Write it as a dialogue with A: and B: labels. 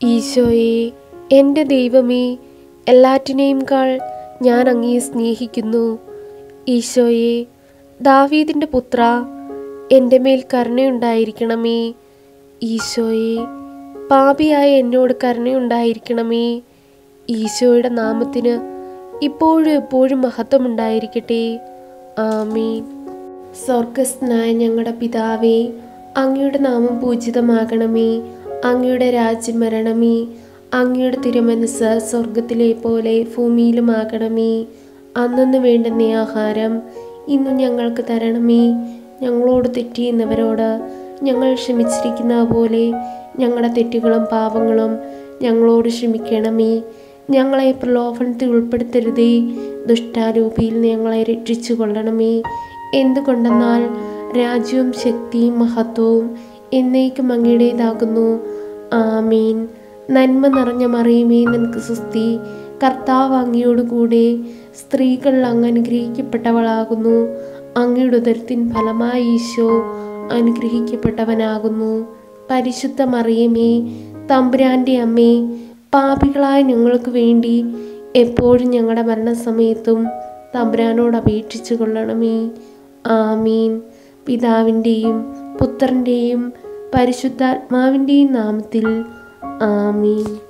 A: ഈശോയെ എൻ്റെ ദൈവമേ എല്ലാറ്റിനെയും കാൾ ഞാൻ അങ്ങയെ സ്നേഹിക്കുന്നു ഈശോയെ ദാവീദിൻ്റെ പുത്ര എൻ്റെ മേൽ കരുണയുണ്ടായിരിക്കണമേ ഈശോയെ പാപിയായ എന്നോട് കരുണയുണ്ടായിരിക്കണമേ ഈശോയുടെ നാമത്തിന് ഇപ്പോഴും എപ്പോഴും മഹത്വമുണ്ടായിരിക്കട്ടെ ആമീൻ സ്വർഗസ്നായ ഞങ്ങളുടെ പിതാവേ അങ്ങയുടെ നാമം പൂജിതമാകണമേ അങ്ങയുടെ രാജ്യം വരണമേ അങ്ങയുടെ തിരുമനസ് സ്വർഗത്തിലെ പോലെ ഭൂമിയിലുമാകണമേ അന്നു വേണ്ടുന്ന ആഹാരം ഇന്നു ഞങ്ങൾക്ക് തരണമേ ഞങ്ങളോട് തെറ്റിയുന്നവരോട് ഞങ്ങൾ ക്ഷമിച്ചിരിക്കുന്ന പോലെ ഞങ്ങളുടെ തെറ്റുകളും പാപങ്ങളും ഞങ്ങളോട് ക്ഷമിക്കണമേ ഞങ്ങളെ പ്രലോഭനത്തിൽ ഉൾപ്പെടുത്തരുതേ ദുഷ്ടാരൂപിയിൽ ഞങ്ങളെ രക്ഷിച്ചു കൊള്ളണമേ എന്തുകൊണ്ടെന്നാൽ രാജ്യവും ശക്തിയും മഹത്വവും എന്നേക്കും അങ്ങയുടേതാകുന്നു ആമീൻ നന്മ നിറഞ്ഞ മറിയുമേ നിനക്ക് സുസ്തി കർത്താവ് അങ്ങയോടുകൂടെ സ്ത്രീകൾ അങ്ങ് അനുഗ്രഹിക്കപ്പെട്ടവളാകുന്നു അങ്ങയുടെ ഉദരത്തിൻ ഫലമായി ഈശോ അനുഗ്രഹിക്കപ്പെട്ടവനാകുന്നു പരിശുദ്ധ മറിയമേ തമ്പുരാൻ്റെ അമ്മേ പാപികളായ ഞങ്ങൾക്ക് വേണ്ടി എപ്പോഴും ഞങ്ങളുടെ മരണസമയത്തും തമ്പുരാനോട് അപേക്ഷിച്ചു കൊള്ളണമേ ആമീൻ പിതാവിൻ്റെയും പുത്രൻ്റെയും പരിശുദ്ധാത്മാവിൻ്റെയും നാമത്തിൽ ആമീൻ